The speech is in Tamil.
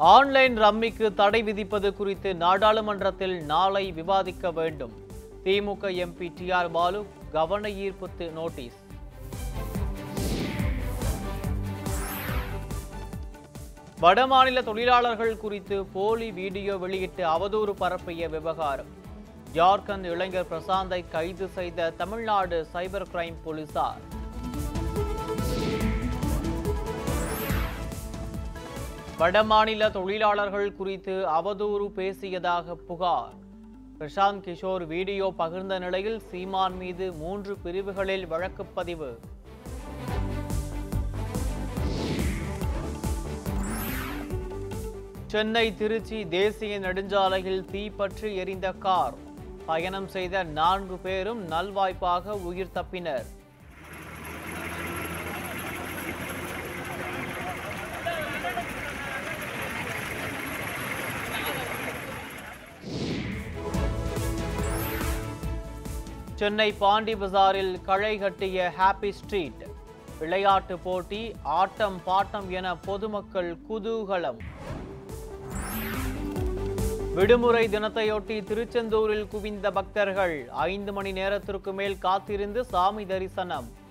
ஆன்லைன் ரம்மிக்கு தடை விதிப்பது குறித்து நாடாளுமன்றத்தில் நாளை விவாதிக்க வேண்டும் திமுக எம்பி டி ஆர் பாலு கவன ஈர்ப்பு நோட்டீஸ் வடமாநில தொழிலாளர்கள் குறித்து போலி வீடியோ வெளியிட்டு அவதூறு பரப்பிய விவகாரம் ஜார்க்கண்ட் இளைஞர் பிரசாந்தை கைது செய்த தமிழ்நாடு சைபர் கிரைம் போலீசார் வடமாநில தொழிலாளர்கள் குறித்து அவதூறு பேசியதாக புகார் பிரசாந்த் கிஷோர் வீடியோ பகிர்ந்த நிலையில் சீமான் மீது மூன்று பிரிவுகளில் வழக்குப் பதிவு சென்னை திருச்சி தேசிய நெடுஞ்சாலையில் தீப்பற்றி எரிந்த கார் பயணம் செய்த நான்கு பேரும் நல்வாய்ப்பாக உயிர் தப்பினர் சென்னை பாண்டி பஜாரில் களை கட்டிய ஹாப்பி ஸ்ட்ரீட் விளையாட்டு போட்டி ஆட்டம் பாட்டம் என பொதுமக்கள் குதூகலம் விடுமுறை தினத்தையொட்டி திருச்செந்தூரில் குவிந்த பக்தர்கள் ஐந்து மணி நேரத்திற்கு மேல் காத்திருந்து சாமி தரிசனம்